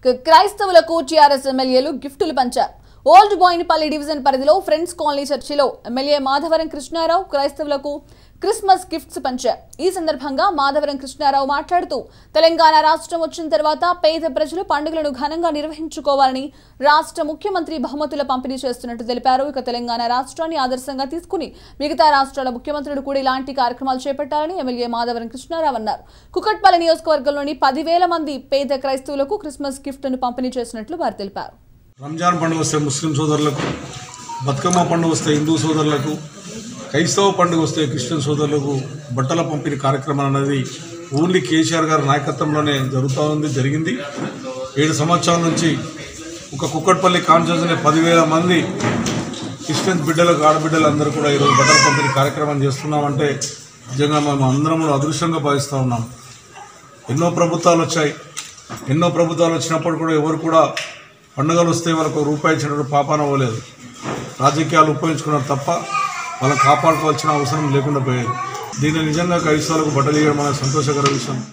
క- క్రైస్తవులకు టీఆర్ఎస్ ఎమ్మెల్యేలు గిఫ్టులు పంచారు ఓల్డ్ బోయినపల్లి డివిజన్ పరిధిలో ఫ్రెండ్స్ కాలనీ చర్చిలో ఎమ్మెల్యే మాధవరం కృష్ణారావు క్రైస్తవులకు క్రిస్మస్ గిఫ్ట్స్ పంచారు ఈ సందర్భంగా మాధవరం కృష్ణారావు మాట్లాడుతూ తెలంగాణ రాష్ట్రం వచ్చిన తర్వాత పేద ప్రజలు పండుగలను ఘనంగా నిర్వహించుకోవాలని రాష్ట్ర ముఖ్యమంత్రి బహుమతుల పంపిణీ చేస్తున్నట్టు తెలిపారు ఇక తెలంగాణ రాష్ట్రాన్ని ఆదర్శంగా తీసుకుని మిగతా రాష్ట్రాల ముఖ్యమంత్రులు కూడా ఇలాంటి కార్యక్రమాలు చేపట్టాలని ఎమ్మెల్యే మాధవరం కృష్ణారావు అన్నారు కుకట్పల్లి నియోజకవర్గంలోని పదివేల మంది పేద క్రైస్తవులకు క్రిస్మస్ గిఫ్ట్ను పంపిణీ చేసినట్లు వారు తెలిపారు రంజాన్ పండుగ వస్తే ముస్లిం సోదరులకు బతుకమ్మ పండుగ వస్తే హిందూ సోదరులకు క్రైస్తవ పండుగ వస్తే క్రిస్టియన్ సోదరులకు బట్టల పంపిణీ కార్యక్రమం అనేది ఓన్లీ కేసీఆర్ గారి నాయకత్వంలోనే జరుగుతూ ఉంది జరిగింది ఏడు సంవత్సరాల నుంచి ఒక కుక్కట్పల్లి కాన్స్టిట్యూన్సీ పదివేల మంది క్రిస్టియన్ బిడ్డలకు ఆడబిడ్డలు అందరూ కూడా ఈరోజు బట్టల పంపిణీ కార్యక్రమం చేస్తున్నామంటే నిజంగా మేము అందరం కూడా అదృష్టంగా భావిస్తూ ఉన్నాం ఎన్నో ప్రభుత్వాలు వచ్చాయి ఎన్నో ప్రభుత్వాలు వచ్చినప్పుడు కూడా ఎవరు కూడా పండుగలు వస్తే వాళ్ళకు ఒక రూపాయి ఇచ్చినట్టు పాపాన పోలేదు రాజకీయాలు ఉపయోగించుకున్నారు తప్ప వాళ్ళని కాపాడుకోవాల్సిన అవసరం లేకుండా పోయేది దీన్ని నిజంగా క్రైస్తవులకు బట్టలు ఇవ్వడం అనేది సంతోషకర విషయం